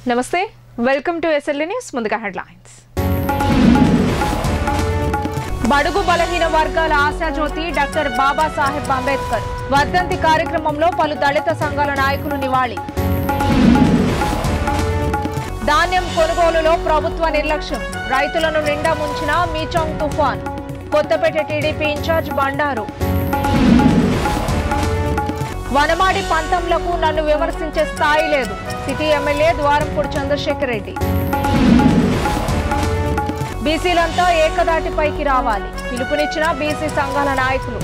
నమస్తే welcome to SLE news ముందుగా headlines బడుగు బలహీన వర్గాల ఆశాజ్యోతి డాక్టర్ బాబాసాహెబ్ అంబేద్కర్ వర్ధంతి కార్యక్రమంలో పలు దళిత సంఘాల నాయకులు నివాళి ధాన్యం కొనుగోలులో ప్రభుత్వ నిర్లక్ష్యం రైతులను నిండా ముంచిన మీచాంగ్ తుఫాన్ కొత్తపేట టీడీపీ ఇన్ఛార్జ్ బండారు వనమాడి పంతంలకు నన్ను విమర్శించే స్థాయి లేదు సిటీ ఎమ్మెల్యే ద్వారంపూడి చంద్రశేఖర్ రెడ్డి బీసీలంతా ఏకదాటిపైకి రావాలి పిలుపునిచ్చిన బీసీ సంఘాల నాయకులు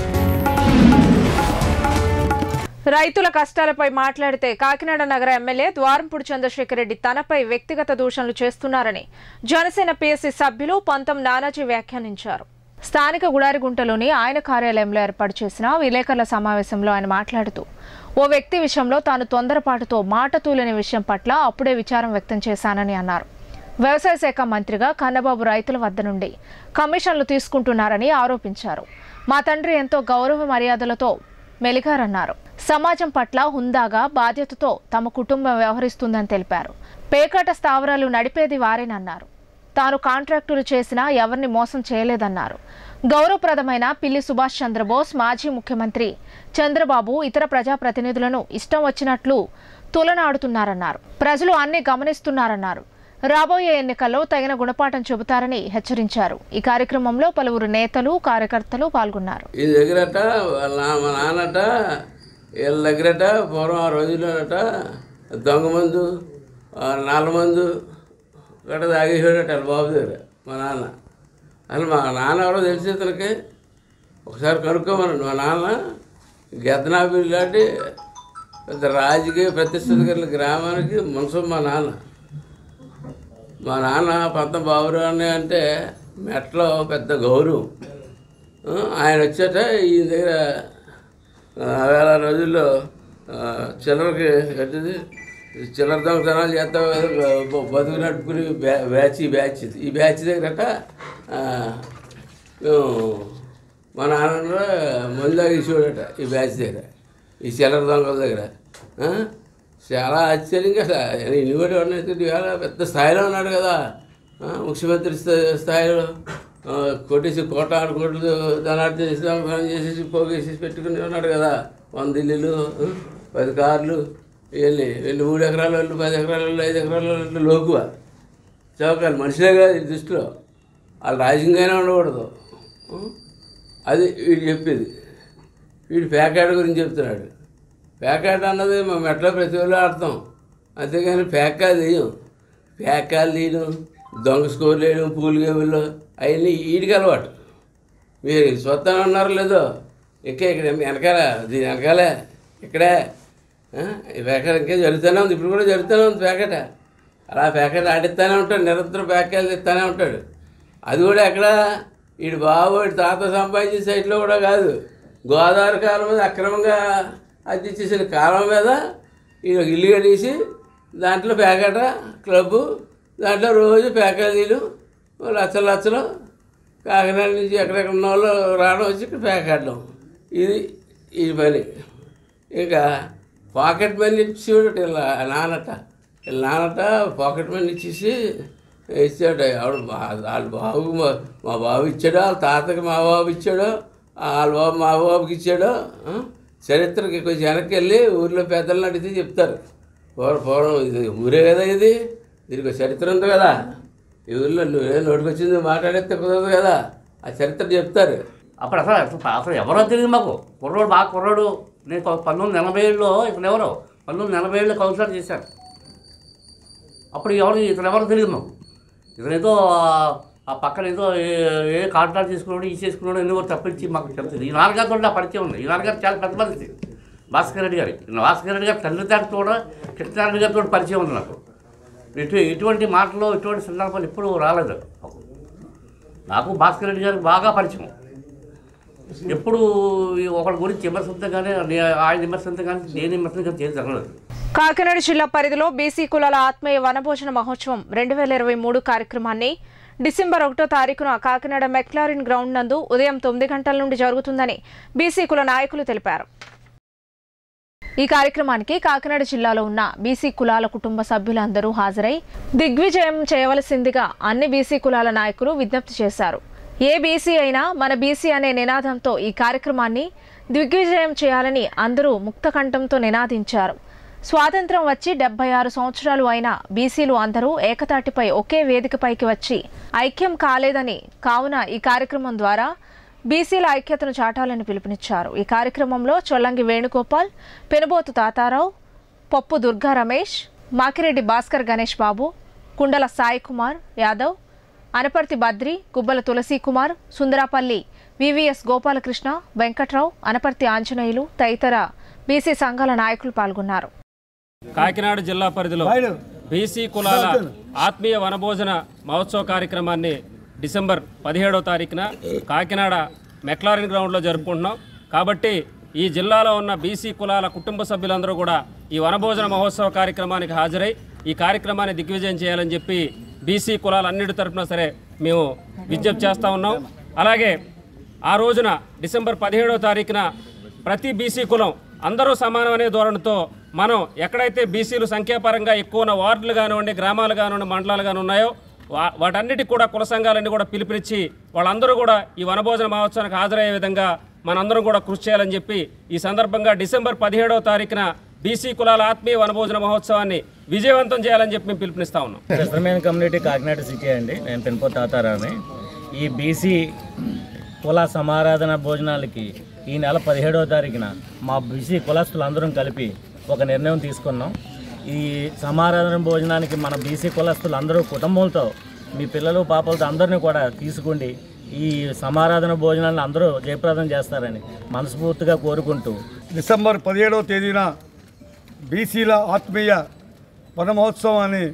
రైతుల కష్టాలపై మాట్లాడితే కాకినాడ నగర ఎమ్మెల్యే ద్వారంపూడి చంద్రశేఖర్ రెడ్డి తనపై వ్యక్తిగత దూషణలు చేస్తున్నారని జనసేన పీఎస్సీ సభ్యులు పంతం నానాజీ వ్యాఖ్యానించారు స్థానిక గుడారిగుంటలోని ఆయన కార్యాలయంలో ఏర్పాటు చేసిన విలేకరుల సమావేశంలో ఆయన మాట్లాడుతూ ఓ వ్యక్తి విషయంలో తాను తొందరపాటుతో మాట తూలిన విషయం పట్ల అప్పుడే విచారం వ్యక్తం చేశానని అన్నారు వ్యవసాయ శాఖ మంత్రిగా కన్నబాబు రైతుల వద్ద నుండి కమిషన్లు తీసుకుంటున్నారని ఆరోపించారు మా తండ్రి ఎంతో గౌరవ మర్యాదలతో మెలిగారన్నారు సమాజం పట్ల హుందాగా బాధ్యతతో తమ కుటుంబం వ్యవహరిస్తుందని తెలిపారు పేకాట స్థావరాలు నడిపేది వారేనన్నారు తాను కాంట్రాక్టులు చేసినా ఎవరిని మోసం చేయలేదన్నారు గౌరవప్రదమైన పిల్లి సుభాష్ చంద్రబోస్ మాజీ ముఖ్యమంత్రి చంద్రబాబు ఇతర ప్రజాప్రతినిధులను ఇష్టం వచ్చినట్లు తులనాడుతున్నారన్నారు ప్రజలు అన్ని గమనిస్తున్నారన్నారు రాబోయే ఎన్నికల్లో తగిన గుణపాఠం చెబుతారని హెచ్చరించారు ఈ కార్యక్రమంలో పలువురు నేతలు కార్యకర్తలు పాల్గొన్నారు ఈ దగ్గరట వాళ్ళ నా- మా నాన్నట వీళ్ళ దగ్గరట పూర్వం ఆ రోజుల్లోనట దొంగ మందు ఆ నల్ల మందు గట్ట తాగేసాడట వాళ్ళ బాబు దగ్గర మా నాన్న అసలు మా నాన్న ఎవరో తెలిసి ఇతనికి ఒకసారి కనుక్కోమనండి మా నాన్న గెద్దనాపల్లి లాంటి పెద్ద రాజకీయ ప్రతిష్ఠిత కలిగిన గ్రామానికి మున్సం మా నాన్న మా నాన్న పంత బాబురాని అంటే మెట్లో పెద్ద గౌరవం ఆ, ఆయన వచ్చాట ఈయన దగ్గర ఆ, వేల రోజుల్లో ఆ, చిల్లరకి కట్టింది చిల్లర దొంగతనాలు చేస్తాం బతుకు నడుపుకుని బ్యా- బ్యాచ్ ఈ బ్యాచ్ ఇది. ఈ బ్యాచ్ దగ్గరట ఆ, మేము మా నాన్న మందు తాగి చూడట ఈ బ్యాచ్ దగ్గర ఈ చిల్లర దొంగల దగ్గర ఆ? చాలా ఆశ్చర్యంగా అసలు ఇన్నిబడి ఉన్నట్టు ఇవాళ పెద్ద స్థాయిలో ఉన్నాడు కదా ఆ, ముఖ్యమంత్రి స్థా- స్థాయిలో ఆ, కొట్టేసి కోట ఆరు కోట్లు ధనార్థం ఇస్లాం చేసేసి పోగేసి పెట్టుకుని ఉన్నాడు కదా వంద ఇల్లులు ఆ, పది కార్లు వెళ్ళి వెళ్ళి మూడు ఎకరాల వాళ్ళు పది ఎకరాల వాళ్ళు ఐదు ఎకరాల వాళ్ళు లోకువ చౌకాలు మనుషులే కాదు ఈ దృష్టిలో వాళ్ళు రాజకీయంగానే ఉండకూడదు ఆ? అది వీడు చెప్పేది వీడు ప్యాకాట గురించి చెప్తున్నాడు ప్యాకాట అన్నది మా మెట్లో ప్రతి వాళ్ళు ఆడతాం అంతేగాని ప్యాకా తీయం ప్యాకాలు తీయడం దొంగ స్కోర్లు వేయడం పూలు గేములు అవన్నీ వీడికి అలవాటు మీరు స్వత్తం ఉన్నారు లేదో ఇంకా ఇక్కడ వెనకాల దీని వెనకాలే ఇక్కడే ఆ, ఈ ప్యాకెట్ ఇంకా జరుగుతూనే ఉంది ఇప్పుడు కూడా జరుగుతూనే ఉంది ప్యాకెట్ అలా ప్యాకెట్ ఆడిస్తూనే ఉంటాడు నిరంతరం ప్యాకెట్లు ఇస్తూనే ఉంటాడు అది కూడా ఎక్కడ వీడు బాబు వీడి తాత సంపాదించిన సైట్లో కూడా కాదు గోదావరి కాలం మీద అక్రమంగా అది ఇచ్చేసిన కాలం మీద ఈయన ఒక ఇల్లు కట్టేసి దాంట్లో ప్యాకెట క్లబ్బు దాంట్లో రోజు ప్యాకేజీలు లచ్చలు లచ్చలు కాకినాడ నుంచి ఎక్కడెక్కడ ఉన్న వాళ్ళు రావడం వచ్చి ఇక్కడ ప్యాక్ ఆడడం ఇది ఈ పని ఇంకా పాకెట్ మనీ ఇచ్చేవాడు ఇలా నాన్నట వీళ్ళ నాన్నట పాకెట్ మనీ ఇచ్చేసి ఇచ్చాడు ఆవిడ వాళ్ళ బాబు మా- మా బాబు ఇచ్చాడు వాళ్ళ తాతకి మా బాబు ఇచ్చాడు వాళ్ళ బాబు మా బాబుకి ఇచ్చాడు ఆ? చరిత్రకి కొంచెం వెనక్కి వెళ్ళి ఊర్లో పెద్దలను అడిగితే చెప్తారు పూర్వం పూర్వం ఇది ఊరే కదా ఇది దీనికి ఒక చరిత్ర ఉంది కదా ఈ ఊర్లో నువ్వే నోటికొచ్చింది మాట్లాడేస్తే కుదరదు కదా ఆ చరిత్ర చెప్తారు అప్పుడు అసలు అసలు అసలు ఎవరో తెలియదు మాకు కుర్రోడు బాగా కుర్రోడు నేను కొ- పంతొమ్మిది ఎనభై ఏడులో ఇతను ఎవరో పంతొమ్మిది ఎనభై ఏడులో కౌన్సిలర్ చేశాను అప్పుడు ఎవరు ఇతను ఎవరో తెలియదు మాకు ఇతను ఏదో ఆ- ఆ పక్కన ఏదో ఏ- ఏ కాంట్రాక్ట్ తీసుకున్నాడు ఈ చేసుకున్నాడు ఎన్నో తప్పించి మాకు చెప్తుంది ఈ నాన్నగారితో నా పరిచయం ఉంది ఈ నాన్నగారు చాలా పెద్ద మనిషి భాస్కర్ రెడ్డి గారి ఈ భాస్కర్ రెడ్డి గారి తండ్రితో కూడా కృష్ణారెడ్డి గారితో పరిచయం ఉంది నాకు ఇటు ఇటువంటి మాటలు ఇటువంటి సందర్భాలు ఎప్పుడూ రాలేదు నాకు భాస్కర్ రెడ్డి గారికి బాగా పరిచయం ఎప్పుడు ఈ ఒకరి గురించి విమర్శించడం కానీ నే- ఆయన విమర్శించడం కానీ నేను విమర్శించడం కానీ చేసి జరగలేదు కాకినాడ జిల్లా పరిధిలో బీసీ కులాల ఆత్మీయ వనభోజన మహోత్సవం రెండు వేల ఇరవై మూడు కార్యక్రమాన్ని డిసెంబర్ ఒకటో తారీఖున కాకినాడ మెక్లారిన్ గ్రౌండ్ నందు ఉదయం తొమ్మిది గంటల నుండి జరుగుతుందని బీసీ కుల నాయకులు తెలిపారు ఈ కార్యక్రమానికి కాకినాడ జిల్లాలో ఉన్న బీసీ కులాల కుటుంబ సభ్యులందరూ హాజరై దిగ్విజయం చేయవలసిందిగా అన్ని బీసీ కులాల నాయకులు విజ్ఞప్తి చేశారు ఏ బీసీ అయినా మన బీసీ అనే నినాదంతో ఈ కార్యక్రమాన్ని దిగ్విజయం చేయాలని అందరూ ముక్తకంఠంతో నినాదించారు స్వాతంత్రం వచ్చి డెబ్బై ఆరు సంవత్సరాలు అయిన బీసీలు అందరూ ఏకతాటిపై ఒకే వేదికపైకి వచ్చి ఐక్యం కాలేదని కావున ఈ కార్యక్రమం ద్వారా బీసీల ఐక్యతను చాటాలని పిలుపునిచ్చారు ఈ కార్యక్రమంలో చొల్లంగి వేణుగోపాల్ పెనుబోతు తాతారావు పప్పు దుర్గా రమేష్ మాకిరెడ్డి భాస్కర్ గణేష్ బాబు కుండల సాయి కుమార్ యాదవ్ అనపర్తి బద్రి గుబ్బల తులసి కుమార్ సుందరాపల్లి వివిఎస్ గోపాలకృష్ణ వెంకట్రావు అనపర్తి ఆంజనేయులు తదితర బీసీ సంఘాల నాయకులు పాల్గొన్నారు కాకినాడ జిల్లా పరిధిలో బీసీ కులాల ఆత్మీయ వనభోజన మహోత్సవ కార్యక్రమాన్ని డిసెంబర్ పదిహేడవ తారీఖున కాకినాడ మెక్లారిన్ గ్రౌండ్లో జరుపుకుంటున్నాం కాబట్టి ఈ జిల్లాలో ఉన్న బీసీ కులాల కుటుంబ సభ్యులందరూ కూడా ఈ వనభోజన మహోత్సవ కార్యక్రమానికి హాజరై ఈ కార్యక్రమాన్ని దిగ్విజయం చేయాలని చెప్పి బీసీ కులాలన్నిటి తరఫున సరే మేము విజ్ఞప్తి చేస్తూ ఉన్నాం అలాగే ఆ రోజున డిసెంబర్ పదిహేడవ తారీఖున ప్రతి బీసీ కులం అందరూ సమానమనే ధోరణితో మనం ఎక్కడైతే బీసీలు సంఖ్యాపరంగా ఎక్కువ ఉన్న వార్డులు కానివ్వండి గ్రామాలు కానివ్వండి మండలాలు కాని ఉన్నాయో వా వాటన్నిటికి కూడా కుల సంఘాలన్నీ కూడా పిలుపునిచ్చి వాళ్ళందరూ కూడా ఈ వనభోజన మహోత్సవానికి హాజరయ్యే విధంగా మనందరం కూడా కృషి చేయాలని చెప్పి ఈ సందర్భంగా డిసెంబర్ పదిహేడవ తారీఖున బీసీ కులాల ఆత్మీయ వనభోజన మహోత్సవాన్ని విజయవంతం చేయాలని చెప్పి మేము పిలుపునిస్తా ఉన్నాం క్రిస్టమేన్ కమ్యూనిటీ కాకినాడ సిటీ అండి నేను పెనుపో తాతారాని ఈ బీసీ కుల సమారాధన భోజనాలకి ఈ నెల పదిహేడవ తారీఖున మా బీసీ కులస్తులందరం కలిపి ఒక నిర్ణయం తీసుకున్నాం ఈ సమారాధన భోజనానికి మన బీసీ కులస్తులు అందరూ కుటుంబంతో మీ పిల్లలు పాపలతో అందరినీ కూడా తీసుకోండి ఈ సమారాధన భోజనాలను అందరూ జయప్రదం చేస్తారని మనస్ఫూర్తిగా కోరుకుంటూ డిసెంబర్ పదిహేడవ తేదీన బీసీల ఆత్మీయ వన మహోత్సవాన్ని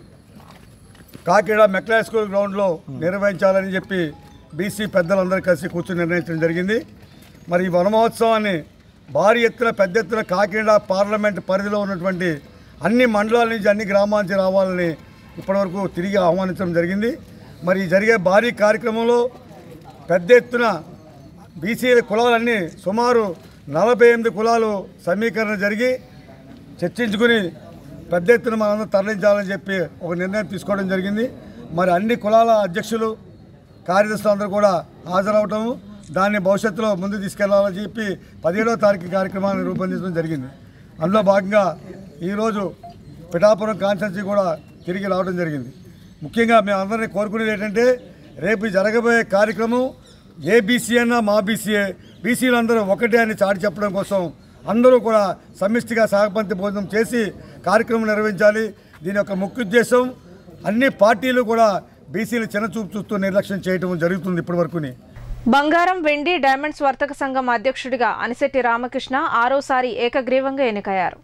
కాకినాడ మెక్లా స్కూల్ గ్రౌండ్లో నిర్వహించాలని చెప్పి బీసీ పెద్దలందరూ కలిసి కూర్చొని నిర్ణయించడం జరిగింది మరి ఈ వన మహోత్సవాన్ని భారీ ఎత్తున పెద్ద ఎత్తున కాకినాడ పార్లమెంట్ పరిధిలో ఉన్నటువంటి అన్ని మండలాల నుంచి అన్ని గ్రామాల నుంచి రావాలని ఇప్పటివరకు తిరిగి ఆహ్వానించడం జరిగింది మరి ఈ జరిగే భారీ కార్యక్రమంలో పెద్ద ఎత్తున బీసీ కులాలన్నీ సుమారు నలభై ఎనిమిది కులాలు సమీకరణ జరిగి చర్చించుకుని పెద్ద ఎత్తున మనందరం తరలించాలని చెప్పి ఒక నిర్ణయం తీసుకోవడం జరిగింది మరి అన్ని కులాల అధ్యక్షులు కార్యదర్శులు అందరూ కూడా హాజరవటము దాన్ని భవిష్యత్తులో ముందు తీసుకెళ్లాలని చెప్పి పదిహేడవ తారీఖు కార్యక్రమాన్ని రూపొందించడం జరిగింది అందులో భాగంగా ఈరోజు పిఠాపురం కాన్స్టెన్సీ కూడా తిరిగి రావడం జరిగింది ముఖ్యంగా మేము అందరినీ కోరుకునేది ఏంటంటే రేపు జరగబోయే కార్యక్రమం ఏ బీసీ అన్నా మా బీసీఏ బీసీలందరూ ఒకటే అని చాటి చెప్పడం కోసం అందరూ కూడా సమిష్టిగా సహపంక్తి భోజనం చేసి కార్యక్రమం నిర్వహించాలి దీని యొక్క ముఖ్య ఉద్దేశం అన్ని పార్టీలు కూడా బీసీలు చిన్నచూపు చూస్తూ నిర్లక్ష్యం చేయడం జరుగుతుంది ఇప్పటి వరకుని బంగారం వెండి డైమండ్స్ వర్తక సంఘం అధ్యక్షుడిగా అనిశెట్టి రామకృష్ణ ఆరోసారి ఏకగ్రీవంగా ఎన్నికయ్యారు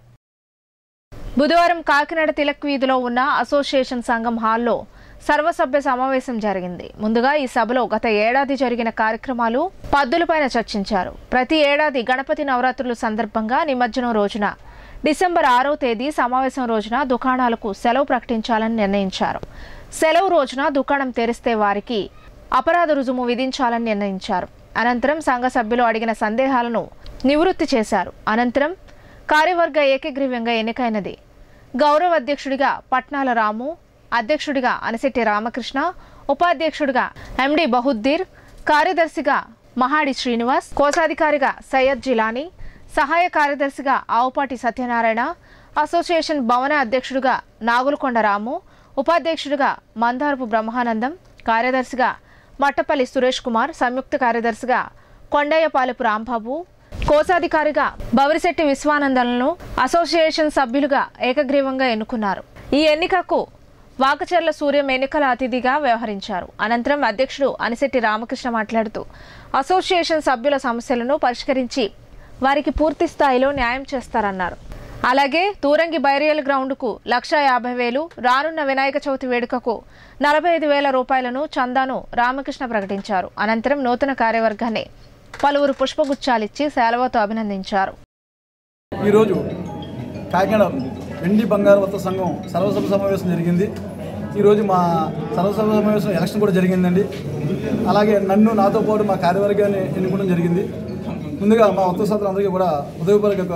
బుధవారం కాకినాడ తిలక్ వీధిలో ఉన్న అసోసియేషన్ సంఘం హాల్లో సర్వసభ్య సమావేశం జరిగింది ముందుగా ఈ సభలో గత ఏడాది జరిగిన కార్యక్రమాలు పద్దులపైన చర్చించారు ప్రతి ఏడాది గణపతి నవరాత్రుల సందర్భంగా నిమజ్జనం రోజున డిసెంబర్ ఆరో తేదీ సమావేశం రోజున దుకాణాలకు సెలవు ప్రకటించాలని నిర్ణయించారు సెలవు రోజున దుకాణం తెరిస్తే వారికి అపరాధ రుజుము విధించాలని నిర్ణయించారు అనంతరం సంఘ సభ్యులు అడిగిన సందేహాలను నివృత్తి చేశారు అనంతరం కార్యవర్గ ఏకగ్రీవ్యంగా ఎన్నికైనది గౌరవ అధ్యక్షుడిగా పట్నాల రాము అధ్యక్షుడిగా అనిశెట్టి రామకృష్ణ ఉపాధ్యక్షుడిగా ఎండి బహుద్దీర్ కార్యదర్శిగా మహాడి శ్రీనివాస్ కోశాధికారిగా సయ్యద్ జిలానీ సహాయ కార్యదర్శిగా ఆవుపాటి సత్యనారాయణ అసోసియేషన్ భవన అధ్యక్షుడిగా నాగులకొండ రాము ఉపాధ్యక్షుడిగా మందారపు బ్రహ్మానందం కార్యదర్శిగా మట్టపల్లి సురేష్ కుమార్ సంయుక్త కార్యదర్శిగా కొండయ్యపాలెపు రాంబాబు కోశాధికారిగా బవరిశెట్టి విశ్వానందలను అసోసియేషన్ సభ్యులుగా ఏకగ్రీవంగా ఎన్నుకున్నారు ఈ ఎన్నికకు వాకచర్ల సూర్యం ఎన్నికల అతిథిగా వ్యవహరించారు అనంతరం అధ్యక్షుడు అనిశెట్టి రామకృష్ణ మాట్లాడుతూ అసోసియేషన్ సభ్యుల సమస్యలను పరిష్కరించి వారికి పూర్తి స్థాయిలో న్యాయం చేస్తారన్నారు అలాగే తూరంగి బైరియల్ గ్రౌండ్కు లక్ష యాభై వేలు రానున్న వినాయక చవితి వేడుకకు నలభై ఐదు వేల రూపాయలను చందాను రామకృష్ణ ప్రకటించారు అనంతరం నూతన కార్యవర్గాన్ని పలువురు పుష్పగుచ్చాలిచ్చి సేలవతో అభినందించారు ఈరోజు కాకినాడ వెండి బంగారు వర్త సంఘం సర్వసభ సమావేశం జరిగింది ఈరోజు మా సర్వసభ సమావేశం ఎలక్షన్ కూడా జరిగిందండి అలాగే నన్ను నాతో పాటు మా కార్యవర్గాన్ని ఎన్నుకోవడం జరిగింది ముందుగా మా వర్త సభ్యులందరికీ కూడా హృదయపూర్వక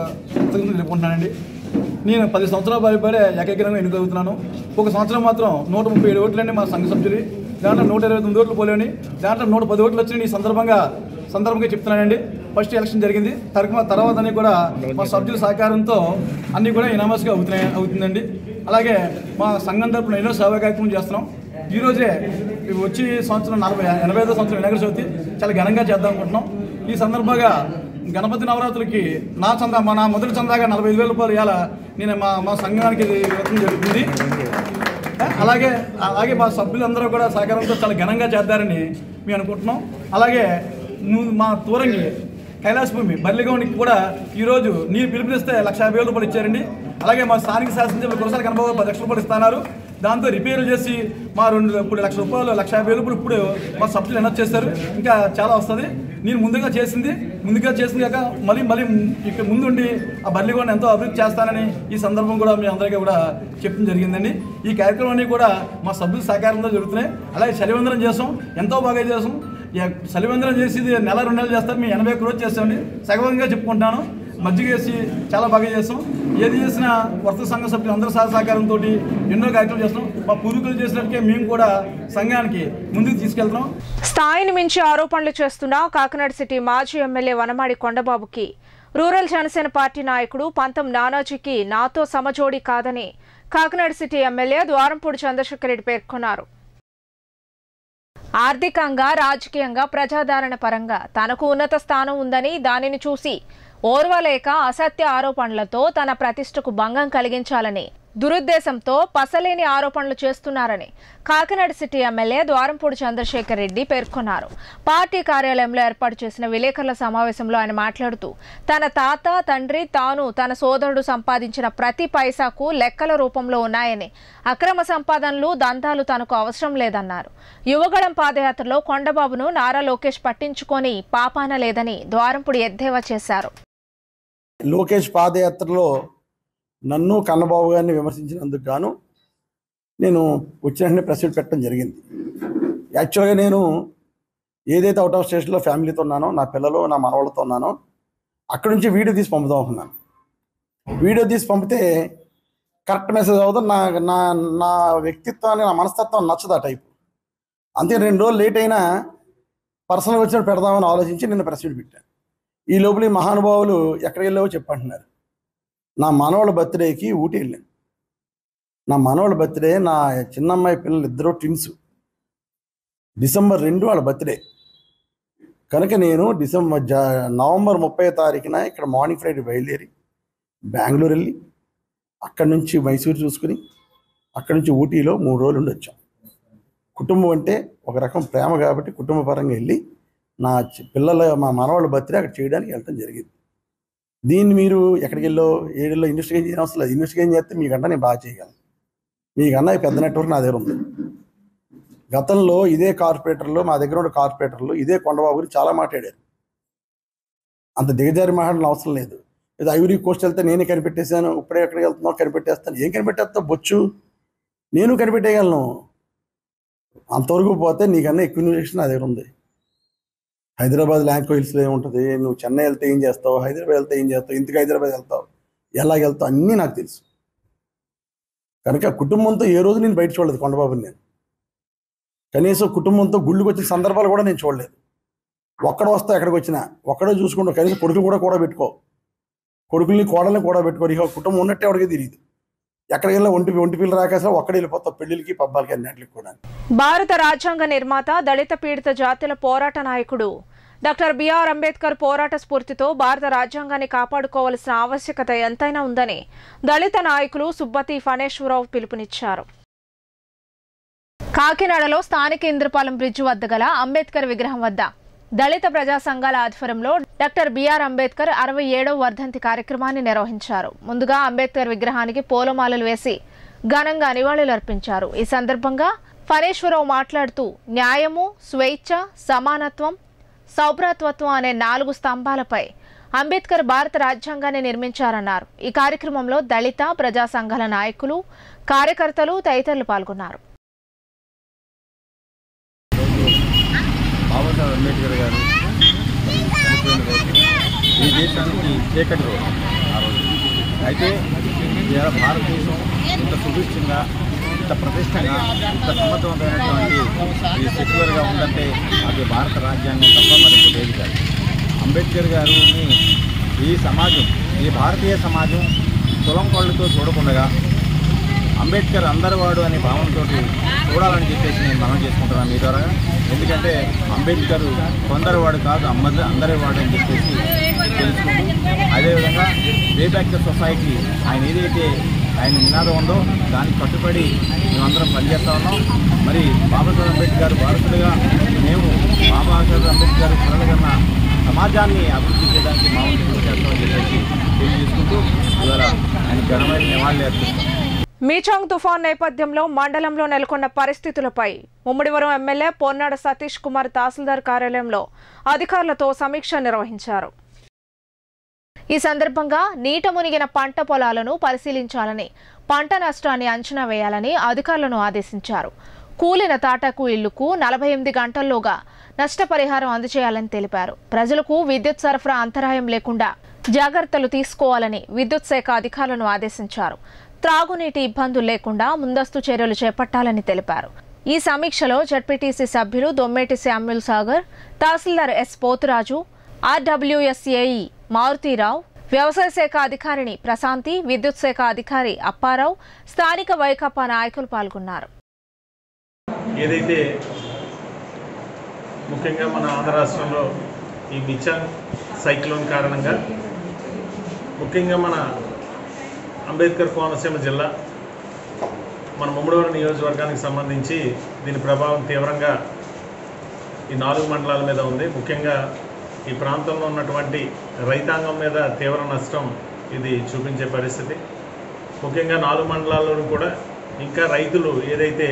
కృతజ్ఞతలు తెలుపుకుంటున్నానండి నేను పది సంవత్సరాల పైబడే ఏకగ్రంగా ఎన్నికవుతున్నాను ఒక సంవత్సరం మాత్రం నూట ముప్పై ఏడు ఓట్లండి మా సంఘ సభ్యులు దాంట్లో నూట ఇరవై తొమ్మిది ఓట్లు పోలేని దాంట్లో నూట పది ఓట్లు వచ్చినాయి ఈ సందర్భంగా సందర్భంగా చెప్తున్నానండి ఫస్ట్ ఎలక్షన్ జరిగింది తర్వాత తర్వాత అన్ని కూడా మా సభ్యుల సహకారంతో అన్నీ కూడా ఇనామస్గా అవుతున్నాయి అవుతుందండి అలాగే మా సంఘం తరపున ఎన్నో సేవా కార్యక్రమం చేస్తున్నాం ఈ రోజే ఇవి వచ్చి సంవత్సరం నలభై ఎనభై ఐదో సంవత్సరం వినాయక చవితి చాలా ఘనంగా చేద్దాం అనుకుంటున్నాం ఈ సందర్భంగా గణపతి నవరాత్రులకి నా చందా మా నా మొదటి చందాగా నలభై ఐదు వేల రూపాయలు ఇవాళ నేను మా మా సంఘానికి ఇది ఇవ్వడం జరుగుతుంది అలాగే అలాగే మా సభ్యులందరూ కూడా సహకారంతో చాలా ఘనంగా చేద్దారని మేము అనుకుంటున్నాం అలాగే ను- మా తూరంగి కైలాస భూమి బల్లిగౌనికి కూడా ఈరోజు నీరు పిలుపునిస్తే లక్ష యాభై వేల రూపాయలు ఇచ్చారండి అలాగే మా స్థానిక శాసనసభ్యులు కురసాల కనబాబు పది లక్షల రూపాయలు ఇస్తున్నారు దాంతో రిపేర్లు చేసి మా రెండు ఇప్పుడు లక్ష రూపాయలు లక్ష యాభై వేలు ఇప్పుడు ఇప్పుడు మా సభ్యులు ఎనర్జ్ చేస్తారు ఇంకా చాలా వస్తుంది నేను ముందుగా చేసింది ముందుగా చేసింది కాక మళ్ళీ మళ్ళీ ఇక్కడ ముందుండి ఆ బల్లిగొండ ఎంతో అభివృద్ధి చేస్తానని ఈ సందర్భం కూడా మీ అందరికీ కూడా చెప్పడం జరిగిందండి ఈ కార్యక్రమాన్ని కూడా మా సభ్యుల సహకారంతో జరుగుతున్నాయి అలాగే చలివందనం చేసాం ఎంతో బాగా చేసాం ఇక చలివందనం చేసి ఇది నెల రెండు నెలలు చేస్తారు మేము ఎనభై ఒక్క రోజు చేస్తామండి సగవంగా చెప్పుకుంటాను మజ్జిగ వేసి చాలా బాగా చేస్తాం ఏది చేసినా వర్త సంఘ సభ్యులు అందరి సహ సహకారంతో ఎన్నో కార్యక్రమాలు చేస్తాం మా పూర్వీకులు చేసినట్టుగా మేము కూడా సంఘానికి ముందుకు తీసుకెళ్తున్నాం స్థాయిని మించి ఆరోపణలు చేస్తున్న కాకినాడ సిటీ మాజీ ఎమ్మెల్యే వనమాడి కొండబాబుకి రూరల్ జనసేన పార్టీ నాయకుడు పంతం నానాజీకి నాతో సమజోడి కాదని కాకినాడ సిటీ ఎమ్మెల్యే ద్వారంపూడి చంద్రశేఖర్ రెడ్డి పేర్కొన్నారు ఆర్థికంగా రాజకీయంగా ప్రజాదరణ పరంగా తనకు ఉన్నత స్థానం ఉందని దానిని చూసి ఓర్వలేక అసత్య ఆరోపణలతో తన ప్రతిష్టకు భంగం కలిగించాలని దురుద్దేశంతో పసలేని ఆరోపణలు చేస్తున్నారని కాకినాడ సిటీ ఎమ్మెల్యే ద్వారంపూడి చంద్రశేఖర్ రెడ్డి పేర్కొన్నారు పార్టీ కార్యాలయంలో ఏర్పాటు చేసిన విలేకరుల సమావేశంలో ఆయన మాట్లాడుతూ తన తాత తండ్రి తాను తన సోదరుడు సంపాదించిన ప్రతి పైసాకు లెక్కల రూపంలో ఉన్నాయని అక్రమ సంపాదనలు దంతాలు తనకు అవసరం లేదన్నారు యువగళం పాదయాత్రలో కొండబాబును నారా లోకేష్ పట్టించుకొని పాపాన లేదని ద్వారంపూడి ఎద్దేవా చేశారు లోకేష్ పాదయాత్రలో నన్ను కన్నబాబు గారిని విమర్శించినందుకు గాను నేను వచ్చిన వెంటనే ప్రెస్ మీట్ పెట్టడం జరిగింది యాక్చువల్గా నేను ఏదైతే అవుట్ ఆఫ్ స్టేషన్లో ఫ్యామిలీతో ఉన్నానో నా పిల్లలు నా మనవాళ్ళతో ఉన్నానో అక్కడి నుంచి వీడియో తీసి పంపుదాం అనుకున్నాను వీడియో తీసి పంపితే కరెక్ట్ మెసేజ్ అవుతుంది నా నా నా వ్యక్తిత్వాన్ని నా మనస్తత్వం నచ్చదు ఆ టైపు అంతే రెండు రోజులు లేట్ అయినా పర్సనల్గా వచ్చినప్పుడు పెడదామని ఆలోచించి నిన్న ప్రెస్ మీట్ పెట్టాను ఈ లోపల ఈ మహానుభావులు ఎక్కడికి వెళ్ళావో చెప్పంటున్నారు నా మనవాళ్ళ బర్త్డేకి ఊటీ వెళ్ళాను నా మనవాళ్ళ బర్త్డే నా చిన్నమ్మాయి పిల్లలు ఇద్దరు ట్విన్స్ డిసెంబర్ రెండు వాళ్ళ బర్త్డే కనుక నేను డిసెంబర్ జా నవంబర్ ముప్పై తారీఖున ఇక్కడ మార్నింగ్ ఫ్లైట్ బయలుదేరి బెంగళూరు వెళ్ళి అక్కడి నుంచి మైసూరు చూసుకుని అక్కడి నుంచి ఊటీలో మూడు రోజులు ఉండి వచ్చాం కుటుంబం అంటే ఒక రకం ప్రేమ కాబట్టి కుటుంబ పరంగా వెళ్ళి నా చి- పిల్లల మా మనవాళ్ళ బర్త్డే అక్కడ చేయడానికి వెళ్ళటం జరిగింది దీన్ని మీరు ఎక్కడికి వెళ్ళో ఏడిలో ఇన్వెస్టిగేట్ చేయడం అవసరం లేదు ఇన్వెస్టిగేట్ చేస్తే మీకంటే నేను బాగా చేయగలను మీకన్నా ఈ పెద్ద నెట్వర్క్ నా దగ్గర ఉంది గతంలో ఇదే కార్పొరేటర్లు మా దగ్గర ఉన్న కార్పొరేటర్లు ఇదే కొండబాబు గురించి చాలా మాట్లాడారు అంత దిగజారి మాట్లాడిన అవసరం లేదు ఏదో ఐవరీ కోస్ట్ వెళ్తే నేనే కనిపెట్టేశాను ఇప్పుడే ఎక్కడికి వెళ్తున్నావు కనిపెట్టేస్తాను ఏం కనిపెట్టేస్తా బొచ్చు నేను కనిపెట్టేయగలను అంతవరకు పోతే నీకన్నా ఎక్కువ ఇన్వెస్టిగేషన్ నా దగ్గర ఉంది హైదరాబాద్ ల్యాంకో హిల్స్లో ఏముంటుంది నువ్వు చెన్నై వెళ్తే ఏం చేస్తావు హైదరాబాద్ వెళ్తే ఏం చేస్తావు ఇంతకు హైదరాబాద్ వెళ్తావు ఎలాగ వెళ్తావు అన్నీ నాకు తెలుసు కనుక కుటుంబంతో ఏ రోజు నేను బయట చూడలేదు కొండబాబుని నేను కనీసం కుటుంబంతో గుళ్ళకి వచ్చిన సందర్భాలు కూడా నేను చూడలేదు ఒక్కడ వస్తా ఎక్కడికి వచ్చినా ఒక్కడే చూసుకుంటావు కనీసం కొడుకులు కూడా కూడా పెట్టుకో కొడుకుల్ని కోడల్ని కూడా పెట్టుకో ఇక కుటుంబం ఉన్నట్టే ఎవరికి తెలియదు ఎక్కడికి వెళ్ళినా ఒంటి ఒంటి పిల్లలు రాకేసా ఒక్కడే వెళ్ళిపోతావు పెళ్ళిళ్ళకి పబ్బాలకి అన్నింటికి కూడా భారత రాజ్యాంగ నిర్మాత దళిత పీడిత జాతుల పోరాట నాయకుడు డాక్టర్ బిఆర్ అంబేద్కర్ పోరాట స్ఫూర్తితో భారత రాజ్యాంగాన్ని కాపాడుకోవాల్సిన ఆవశ్యకత ఎంతైనా ఉందని దళిత నాయకులు సుబ్బతి ఫణేశ్వరరావు పిలుపునిచ్చారు కాకినాడలో స్థానిక ఇంద్రపాలెం బ్రిడ్జ్ వద్ద గల అంబేద్కర్ విగ్రహం వద్ద దళిత ప్రజా సంఘాల ఆధ్వర్యంలో డాక్టర్ బిఆర్ అంబేద్కర్ అరవై ఏడవ వర్ధంతి కార్యక్రమాన్ని నిర్వహించారు ముందుగా అంబేద్కర్ విగ్రహానికి పూలమాలలు వేసి ఘనంగా నివాళులర్పించారు ఈ సందర్భంగా ఫణేశ్వరరావు మాట్లాడుతూ న్యాయము స్వేచ్ఛ సమానత్వం సౌభ్రాతత్వం అనే నాలుగు స్తంభాలపై అంబేద్కర్ భారత రాజ్యాంగాన్ని నిర్మించారన్నారు ఈ కార్యక్రమంలో దళిత ప్రజా సంఘాల నాయకులు కార్యకర్తలు తదితరులు పాల్గొన్నారు బాబాసాహెబ్ అంబేద్కర్ గారు చనిపోయిన రోజు ఈ దేశానికి చీకటి రోజు ఆ రోజు అయితే ఇవాళ భారతదేశం ఇంత సుభిక్షంగా ఇంత ప్రతిష్టంగా ఇంత సమర్థవంతమైనటువంటి ఈ సెక్యులర్గా ఉందంటే అది భారత రాజ్యాంగం తప్ప మరొక లేదు కాదు అంబేద్కర్ గారిని ఈ సమాజం ఈ భారతీయ సమాజం కులం కళ్ళతో చూడకుండా అంబేద్కర్ అందరివాడు అనే భావనతో చూడాలని చెప్పేసి నేను మనం చేసుకుంటున్నాను మీ ద్వారా ఎందుకంటే అంబేద్కర్ కొందరివాడు కాదు అమ్మది అందరివాడు అని చెప్పేసి తెలుసుకుంటూ అదేవిధంగా వే బ్యాక్ ద సొసైటీ ఆయన ఏదైతే ఆయన నినాదం ఉందో దానికి కట్టుబడి మేమందరం పనిచేస్తా ఉన్నాం మరి బాబాసాహెబ్ అంబేద్కర్ భారతులుగా మేము బాబాసాహెబ్ అంబేద్కర్ పిల్లలుగా సమాజాన్ని అభివృద్ధి చేయడానికి మా వంతు కృషి చేస్తామని చెప్పేసి తెలియజేసుకుంటూ ఇవాళ ఆయన ఘనమైన నివాళులు అర్పిస్తాం మీచాంగ్ తుఫాన్ నేపథ్యంలో మండలంలో నెలకొన్న పరిస్థితులపై ముమ్మిడివరం ఎమ్మెల్యే పొన్నాడ సతీష్ కుమార్ తహసీల్దార్ కార్యాలయంలో అధికారులతో సమీక్ష నిర్వహించారు ఈ సందర్భంగా నీట మునిగిన పంట పొలాలను పరిశీలించాలని పంట నష్టాన్ని అంచనా వేయాలని అధికారులను ఆదేశించారు కూలిన తాటాకు ఇళ్లకు నలభై ఎనిమిది గంటల్లోగా నష్టపరిహారం అందజేయాలని తెలిపారు ప్రజలకు విద్యుత్ సరఫరా అంతరాయం లేకుండా జాగ్రత్తలు తీసుకోవాలని విద్యుత్ శాఖ అధికారులను ఆదేశించారు త్రాగునీటి ఇబ్బందులు లేకుండా ముందస్తు చర్యలు చేపట్టాలని తెలిపారు ఈ సమీక్షలో జడ్పీటీసీ సభ్యులు దొమ్మేటి శామ్యుల్ సాగర్ తహసీల్దార్ ఎస్ పోతురాజు ఆర్డబ్ల్యూఎస్ఏఈ మారుతీరావు వ్యవసాయ శాఖ అధికారిని ప్రశాంతి విద్యుత్ శాఖ అధికారి అప్పారావు స్థానిక వైకాపా నాయకులు పాల్గొన్నారు ఏదైతే ముఖ్యంగా మన ఆంధ్ర రాష్ట్రంలో ఈ మిచాంగ్ సైక్లోన్ కారణంగా ముఖ్యంగా మన అంబేద్కర్ కోనసీమ జిల్లా మన ముమ్మడివరం నియోజకవర్గానికి సంబంధించి దీని ప్రభావం తీవ్రంగా ఈ నాలుగు మండలాల మీద ఉంది ముఖ్యంగా ఈ ప్రాంతంలో ఉన్నటువంటి రైతాంగం మీద తీవ్ర నష్టం ఇది చూపించే పరిస్థితి ముఖ్యంగా నాలుగు మండలాల్లోనూ కూడా ఇంకా రైతులు ఏదైతే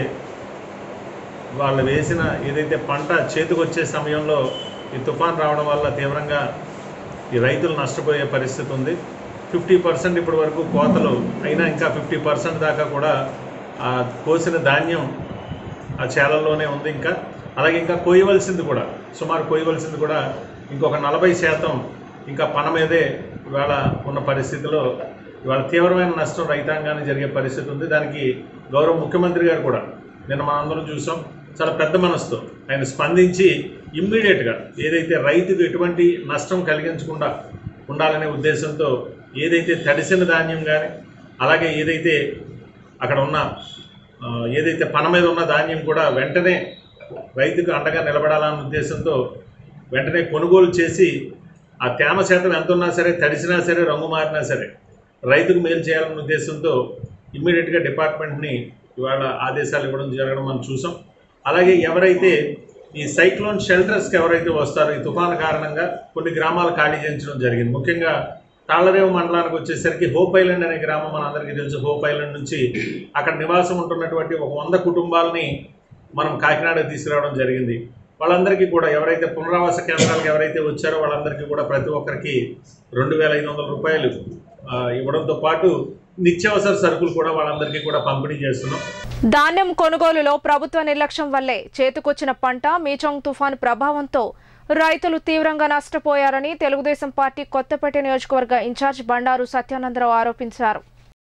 వాళ్ళు వేసిన ఏదైతే పంట చేతికొచ్చే సమయంలో ఈ తుఫాన్ రావడం వల్ల తీవ్రంగా ఈ రైతులు నష్టపోయే పరిస్థితి ఉంది ఫిఫ్టీ పర్సెంట్ ఇప్పటి వరకు కోతలు అయినా ఇంకా ఫిఫ్టీ పర్సెంట్ దాకా కూడా ఆ కోసిన ధాన్యం ఆ చేలల్లోనే ఉంది ఇంకా అలాగే ఇంకా కోయవలసింది కూడా సుమారు కోయవలసింది కూడా ఇంకొక నలభై శాతం ఇంకా పన మీదే ఇవాళ ఉన్న పరిస్థితిలో ఇవాళ తీవ్రమైన నష్టం రైతాంగానికి జరిగే పరిస్థితి ఉంది దానికి గౌరవ ముఖ్యమంత్రి గారు కూడా నిన్న మనందరం చూసాం చాలా పెద్ద మనసుతో ఆయన స్పందించి ఇమ్మీడియట్గా ఏదైతే రైతుకు ఎటువంటి నష్టం కలిగించకుండా ఉండాలనే ఉద్దేశంతో ఏదైతే తడిసిన ధాన్యం కానీ అలాగే ఏదైతే అక్కడ ఉన్న ఆ, ఏదైతే పన మీద ఉన్న ధాన్యం కూడా వెంటనే రైతుకు అండగా నిలబడాలన్న ఉద్దేశంతో వెంటనే కొనుగోలు చేసి ఆ తేమ శాతం ఎంత ఉన్నా సరే తడిసినా సరే రంగు మారినా సరే రైతుకు మేలు చేయాలన్న ఉద్దేశంతో ఇమ్మీడియట్గా డిపార్ట్మెంట్ని ఇవాళ ఆదేశాలు ఇవ్వడం జరగడం మనం చూసాం అలాగే ఎవరైతే ఈ సైక్లోన్ షెల్టర్స్కి ఎవరైతే వస్తారో ఈ తుఫాను కారణంగా కొన్ని గ్రామాలు ఖాళీ చేయించడం జరిగింది ముఖ్యంగా తాళరేవు మండలానికి వచ్చేసరికి హోప్ ఐలాండ్ అనే గ్రామం మనందరికీ తెలుసు హోప్ ఐలాండ్ నుంచి అక్కడ నివాసం ఉంటున్నటువంటి ఒక వంద కుటుంబాలని మనం కాకినాడకు తీసుకురావడం జరిగింది వాళ్ళందరికీ కూడా ఎవరైతే పునరావాస కేంద్రాలకు ఎవరైతే వచ్చారో వాళ్ళందరికీ కూడా ప్రతి ఒక్కరికి రెండు వేల ఐదు వందల రూపాయలు ఆ, ఇవ్వడంతో పాటు నిత్యావసర సరుకులు కూడా వాళ్ళందరికీ కూడా పంపిణీ చేస్తున్నాం ధాన్యం కొనుగోలులో ప్రభుత్వ నిర్లక్ష్యం వల్లే చేతికొచ్చిన పంట మీచోంగ్ తుఫాను ప్రభావంతో రైతులు తీవ్రంగా నష్టపోయారని తెలుగుదేశం పార్టీ కొత్తపేట నియోజకవర్గ ఇన్ఛార్జ్ బండారు సత్యానందరావు ఆరోపించారు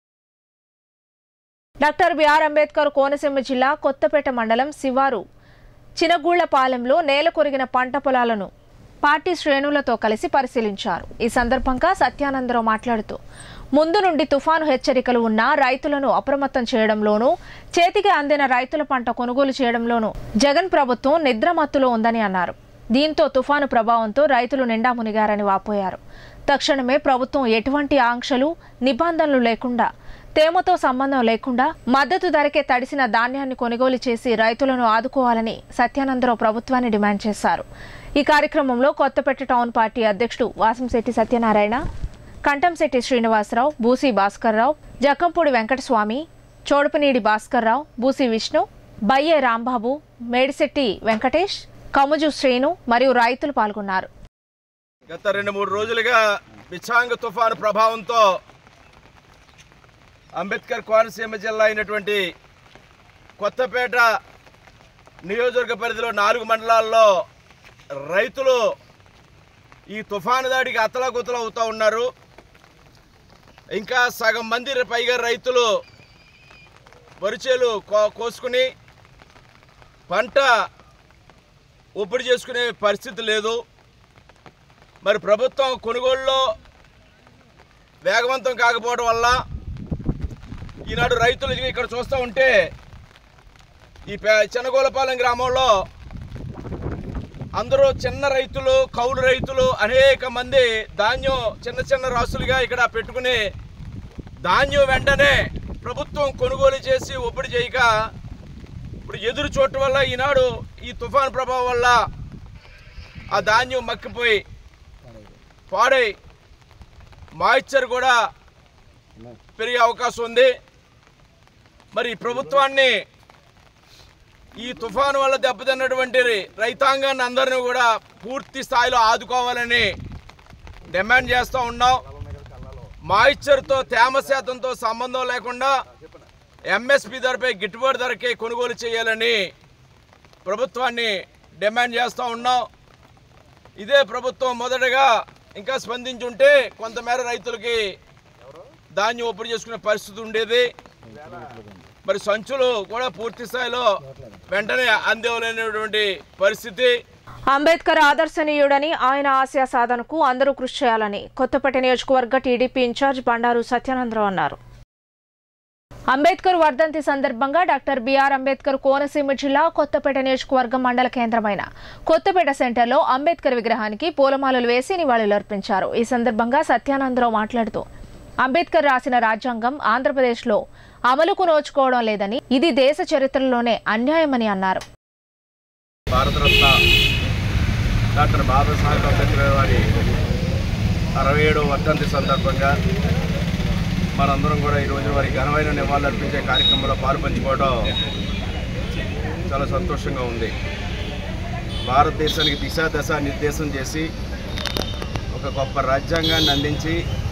డాక్టర్ బిఆర్ అంబేద్కర్ కోనసీమ జిల్లా కొత్తపేట మండలం శివారు చినగూళ్లపాలెంలో నేల కొరిగిన పంట పొలాలను పార్టీ శ్రేణులతో కలిసి పరిశీలించారు ఈ సందర్భంగా సత్యానందరావు మాట్లాడుతూ ముందు నుండి తుఫాను హెచ్చరికలు ఉన్న రైతులను అప్రమత్తం చేయడంలోనూ చేతికి అందిన రైతుల పంట కొనుగోలు చేయడంలోనూ జగన్ ప్రభుత్వం నిద్రమత్తులో ఉందని అన్నారు దీంతో తుఫాను ప్రభావంతో రైతులు నిండా మునిగారని వాపోయారు తక్షణమే ప్రభుత్వం ఎటువంటి ఆంక్షలు నిబంధనలు లేకుండా తేమతో సంబంధం లేకుండా మద్దతు ధరకే తడిసిన ధాన్యాన్ని కొనుగోలు చేసి రైతులను ఆదుకోవాలని సత్యానందరావు ప్రభుత్వాన్ని డిమాండ్ చేశారు ఈ కార్యక్రమంలో కొత్తపేట టౌన్ పార్టీ అధ్యక్షుడు వాసంశెట్టి సత్యనారాయణ కంటంశెట్టి శ్రీనివాసరావు బూసి భాస్కర్రావు జక్కంపూడి వెంకటస్వామి చోడపనీడి భాస్కర్రావు బూసి విష్ణు బయ్యే రాంబాబు మేడిశెట్టి వెంకటేష్ కముజు శ్రీను మరియు రైతులు పాల్గొన్నారు గత రెండు మూడు రోజులుగా బిచ్చాంగ్ తుఫాను ప్రభావంతో అంబేద్కర్ కోనసీమ జిల్లా అయినటువంటి కొత్తపేట నియోజకవర్గ పరిధిలో నాలుగు మండలాల్లో రైతులు ఈ తుఫాను దాడికి అతలాకుతలు అవుతూ ఉన్నారు ఇంకా సగం మంది పైగా రైతులు వరిచేలు కో కోసుకుని పంట ఒప్పుడు చేసుకునే పరిస్థితి లేదు మరి ప్రభుత్వం కొనుగోలులో వేగవంతం కాకపోవడం వల్ల ఈనాడు రైతులు ఇదిగో ఇక్కడ చూస్తూ ఉంటే ఈ పే- చెన్నగోలపాలెం గ్రామంలో అందరూ చిన్న రైతులు కౌలు రైతులు అనేక మంది ధాన్యం చిన్న చిన్న రాసులుగా ఇక్కడ పెట్టుకుని ధాన్యం వెంటనే ప్రభుత్వం కొనుగోలు చేసి ఒప్పుడు చేయక ఇప్పుడు ఎదురు చూడటం వల్ల ఈనాడు ఈ తుఫాన్ ప్రభావం వల్ల ఆ ధాన్యం మక్కిపోయి పాడై మాయిశ్చర్ కూడా పెరిగే అవకాశం ఉంది మరి ఈ ప్రభుత్వాన్ని ఈ తుఫాను వల్ల దెబ్బతిన్నటువంటి రైతాంగాన్ని అందరినీ కూడా పూర్తి స్థాయిలో ఆదుకోవాలని డిమాండ్ చేస్తూ ఉన్నాం మాయిశ్చర్తో తేమ శాతంతో సంబంధం లేకుండా ఎంఎస్పి ధరపై గిట్టుబాటు ధరకే కొనుగోలు చేయాలని ప్రభుత్వాన్ని డిమాండ్ చేస్తూ ఉన్నాం ఇదే ప్రభుత్వం మొదటగా ఇంకా స్పందించుంటే కొంతమేర రైతులకి ధాన్యం ఒప్పుడు చేసుకునే పరిస్థితి ఉండేది మరి సంచులు కూడా పూర్తి స్థాయిలో వెంటనే అందేవలేనటువంటి పరిస్థితి అంబేద్కర్ ఆదర్శనీయుడని ఆయన ఆశయ సాధనకు అందరూ కృషి చేయాలని కొత్తపేట నియోజకవర్గ టీడీపీ ఇన్ఛార్జ్ బండారు సత్యానందరావు అన్నారు అంబేద్కర్ వర్ధంతి సందర్భంగా డాక్టర్ బిఆర్ అంబేద్కర్ కోనసీమ జిల్లా కొత్తపేట నియోజకవర్గం మండల కేంద్రమైన కొత్తపేట సెంటర్లో అంబేద్కర్ విగ్రహానికి పూలమాలలు వేసి నివాళులర్పించారు ఈ సందర్భంగా సత్యానందరావు మాట్లాడుతూ అంబేద్కర్ రాసిన రాజ్యాంగం ఆంధ్రప్రదేశ్లో అమలుకు నోచుకోవడం లేదని ఇది దేశ చరిత్రలోనే అన్యాయమని అన్నారు భారతరత్న డాక్టర్ బాబాసాహెబ్ అంబేద్కర్ వారి అరవై ఏడవ వర్ధంతి సందర్భంగా మనందరం కూడా ఈరోజు వారి ఘనమైన నివాళులర్పించే కార్యక్రమంలో పాల్పంచుకోవడం చాలా సంతోషంగా ఉంది భారతదేశానికి దిశా దశ నిర్దేశం చేసి ఒక గొప్ప రాజ్యాంగాన్ని అందించి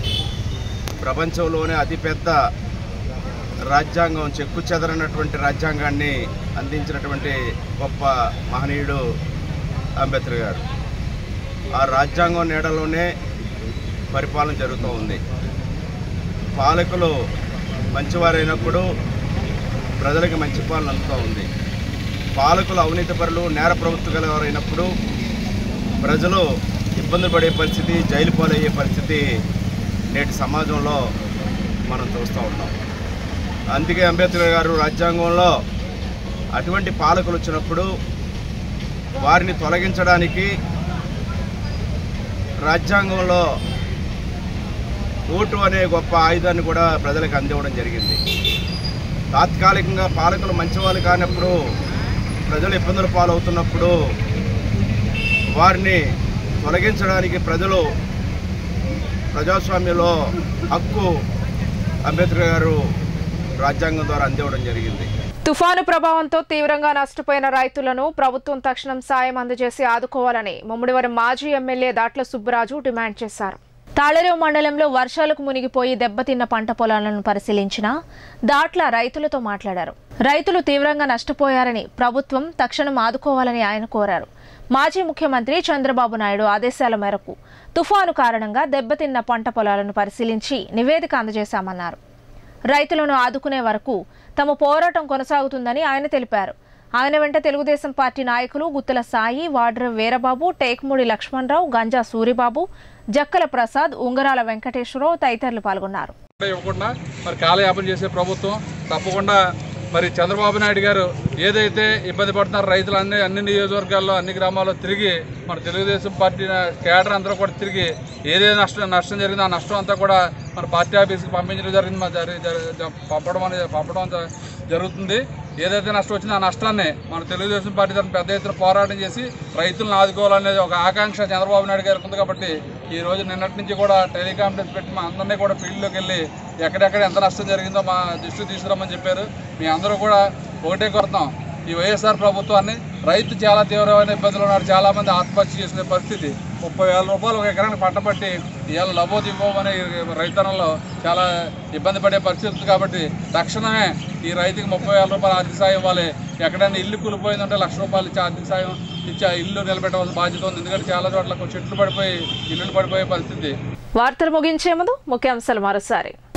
ప్రపంచంలోనే అతిపెద్ద రాజ్యాంగం చెక్కు చెదరనటువంటి రాజ్యాంగాన్ని అందించినటువంటి గొప్ప మహనీయుడు అంబేద్కర్ గారు ఆ రాజ్యాంగం నీడలోనే పరిపాలన జరుగుతూ ఉంది పాలకులు మంచివారైనప్పుడు ప్రజలకు మంచి పాలన అందుతూ ఉంది పాలకులు అవినీతిపరులు నేర ప్రవృత్తి అయినప్పుడు ప్రజలు ఇబ్బంది పడే పరిస్థితి జైలు పాలయ్యే పరిస్థితి నేటి సమాజంలో మనం చూస్తూ ఉన్నాం అందుకే అంబేద్కర్ గారు రాజ్యాంగంలో అటువంటి పాలకులు వచ్చినప్పుడు వారిని తొలగించడానికి రాజ్యాంగంలో ఓటు అనే గొప్ప ఆయుధాన్ని కూడా ప్రజలకు అందివ్వడం జరిగింది తాత్కాలికంగా పాలకులు మంచివాళ్ళు కానప్పుడు ప్రజలు ఇబ్బందుల పాలవుతున్నప్పుడు వారిని తొలగించడానికి ప్రజలు ప్రజాస్వామ్యంలో హక్కు అంబేద్కర్ గారు రాజ్యాంగం ద్వారా అందివ్వడం జరిగింది తుఫాను ప్రభావంతో తీవ్రంగా నష్టపోయిన రైతులను ప్రభుత్వం తక్షణం సాయం అందజేసి ఆదుకోవాలని ముమ్మిడివరం మాజీ ఎమ్మెల్యే దాట్ల సుబ్బరాజు డిమాండ్ చేశారు తాళరేవు మండలంలో వర్షాలకు మునిగిపోయి దెబ్బతిన్న పంట పొలాలను పరిశీలించిన దాట్ల రైతులతో మాట్లాడారు రైతులు తీవ్రంగా నష్టపోయారని ప్రభుత్వం తక్షణం ఆదుకోవాలని ఆయన కోరారు మాజీ ముఖ్యమంత్రి చంద్రబాబు నాయుడు ఆదేశాల మేరకు తుఫాను కారణంగా దెబ్బతిన్న పంట పొలాలను పరిశీలించి నివేదిక అందజేశామన్నారు రైతులను ఆదుకునే వరకు తమ పోరాటం కొనసాగుతుందని ఆయన తెలిపారు ఆయన వెంట తెలుగుదేశం పార్టీ నాయకులు గుత్తల సాయి వాడ్ర వీరబాబు టేక్మూడి లక్ష్మణరావు గంజా సూరిబాబు జక్కల ప్రసాద్ ఉంగరాల వెంకటేశ్వరరావు తదితరులు పాల్గొన్నారు ఇవ్వకుండా మరి కాలయాపన చేసే ప్రభుత్వం తప్పకుండా మరి చంద్రబాబు నాయుడు గారు ఏదైతే ఇబ్బంది పడుతున్నారో రైతులు అన్ని అన్ని నియోజకవర్గాల్లో అన్ని గ్రామాల్లో తిరిగి మన తెలుగుదేశం పార్టీ కేడర్ అందరూ కూడా తిరిగి ఏదైతే నష్టం నష్టం జరిగిందో ఆ నష్టం అంతా కూడా మన పార్టీ ఆఫీస్కి పంపించడం జరిగింది మా జరి- జరి- జ- పంపడం అనేది పంపడం జ- జరుగుతుంది ఏదైతే నష్టం వచ్చిందో ఆ నష్టాన్ని మన తెలుగుదేశం పార్టీ తరఫున పెద్ద ఎత్తున పోరాటం చేసి రైతులను ఆదుకోవాలనేది ఒక ఆకాంక్ష చంద్రబాబు నాయుడు గారికి ఉంది కాబట్టి ఈ రోజు నిన్నటి నుంచి కూడా టెలికాన్ఫరెన్స్ పెట్టి మా అందరినీ కూడా ఫీల్డ్లోకి వెళ్ళి ఎక్కడెక్కడ ఎంత నష్టం జరిగిందో మా దృష్టికి తీసుకురమ్మని చెప్పారు మీ అందరూ కూడా ఒకటే కోరుతాం ఈ వైఎస్ఆర్ ప్రభుత్వాన్ని రైతు చాలా తీవ్రమైన ఇబ్బందులు ఉన్నారు చాలా మంది ఆత్మహత్య చేసుకునే పరిస్థితి ముప్పై వేల రూపాయలు ఒక ఎకరానికి పంట పట్టి ఇవాళ లబోది ఇవ్వమని రైతనంలో చాలా ఇబ్బంది పడే పరిస్థితి ఉంది కాబట్టి తక్షణమే ఈ రైతుకి ముప్పై వేల రూపాయలు ఆర్థిక సాయం ఇవ్వాలి ఎక్కడైనా ఇల్లు కూలిపోయిందంటే లక్ష రూపాయలు ఇచ్చి ఆర్థిక సాయం ఇచ్చి ఆ ఇల్లు నిలబెట్టవలసిన బాధ్యత ఉంది ఎందుకంటే చాలా చోట్ల చెట్లు పడిపోయి ఇల్లులు పడిపోయే పరిస్థితి వార్తలు ముగించే ముందు ముఖ్యాంశాలు మరోసారి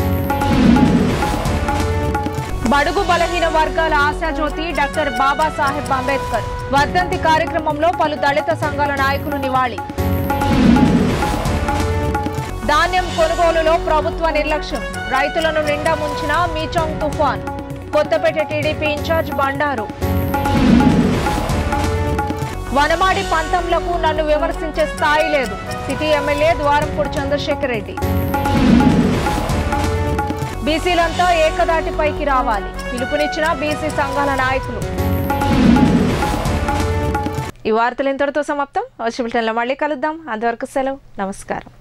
బడుగు బలహీన వర్గాల ఆశాజ్యోతి డాక్టర్ బాబాసాహెబ్ అంబేద్కర్ వర్ధంతి కార్యక్రమంలో పలు దళిత సంఘాల నాయకులు నివాళి ధాన్యం కొనుగోలులో ప్రభుత్వ నిర్లక్ష్యం రైతులను నిండా ముంచిన మీచాంగ్ తుఫాన్ కొత్తపేట టీడీపీ ఇన్ఛార్జ్ బండారు వనమాడి పంతంలకు నన్ను విమర్శించే స్థాయి లేదు సిటీ ఎమ్మెల్యే ద్వారంపూడి చంద్రశేఖర్ రెడ్డి బీసీలంతా ఏకదాటిపైకి రావాలి పిలుపునిచ్చిన బీసీ సంఘాల నాయకులు ఈ వార్తలు ఇంతటితో సమాప్తం వచ్చి బులెటిన్లో మళ్ళీ కలుద్దాం అంతవరకు సెలవు నమస్కారం